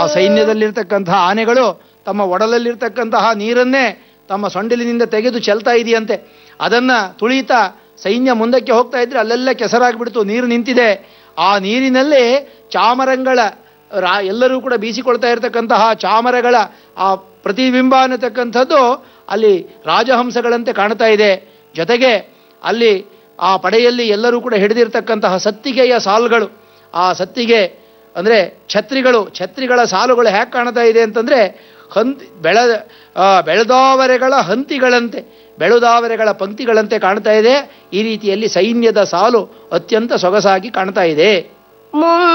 ಸೈನ್ಯದಲ್ಲಿರ್ತಕ್ಕಂತಹ ಆನೆಗಳು ತಮ್ಮ ಒಡಲಲ್ಲಿರ್ತಕ್ಕಂತಹ ನೀರನ್ನೇ ತಮ್ಮ ಸೊಂಡಿಲಿನಿಂದ ತೆಗೆದು ಚೆಲ್ತಾ ಇದೆಯಂತೆ ಅದನ್ನ ತುಳಿತಾ ಸೈನ್ಯ ಮುಂದಕ್ಕೆ ಹೋಗ್ತಾ ಇದ್ರೆ ಅಲ್ಲೆಲ್ಲ ಕೆಸರಾಗ್ಬಿಡ್ತು ನೀರು ನಿಂತಿದೆ ಆ ನೀರಿನಲ್ಲಿ ಚಾಮರಂಗಳ ರಾ ಎಲ್ಲರೂ ಕೂಡ ಬೀಸಿಕೊಳ್ತಾ ಇರತಕ್ಕಂತಹ ಚಾಮರಗಳ ಆ ಪ್ರತಿಬಿಂಬ ಅನ್ನತಕ್ಕಂಥದ್ದು ಅಲ್ಲಿ ರಾಜಹಂಸಗಳಂತೆ ಕಾಣ್ತಾ ಇದೆ ಜೊತೆಗೆ ಅಲ್ಲಿ ಆ ಪಡೆಯಲ್ಲಿ ಎಲ್ಲರೂ ಕೂಡ ಹಿಡಿದಿರ್ತಕ್ಕಂತಹ ಸತ್ತಿಗೆಯ ಸಾಲುಗಳು ಆ ಸತ್ತಿಗೆ ಅಂದರೆ ಛತ್ರಿಗಳು ಛತ್ರಿಗಳ ಸಾಲುಗಳು ಹೇಗೆ ಕಾಣ್ತಾ ಇದೆ ಅಂತಂದರೆ ಹಂತಿ ಬೆಳ ಆ, ಬೆಳೆದಾವರೆಗಳ ಹಂತಿಗಳಂತೆ ಬೆಳೆದಾವರೆಗಳ ಪಂಕ್ತಿಗಳಂತೆ ಕಾಣ್ತಾ ಇದೆ ಈ ರೀತಿಯಲ್ಲಿ ಸೈನ್ಯದ ಸಾಲು ಅತ್ಯಂತ ಸೊಗಸಾಗಿ ಕಾಣ್ತಾ ಇದೆ ಮುಂ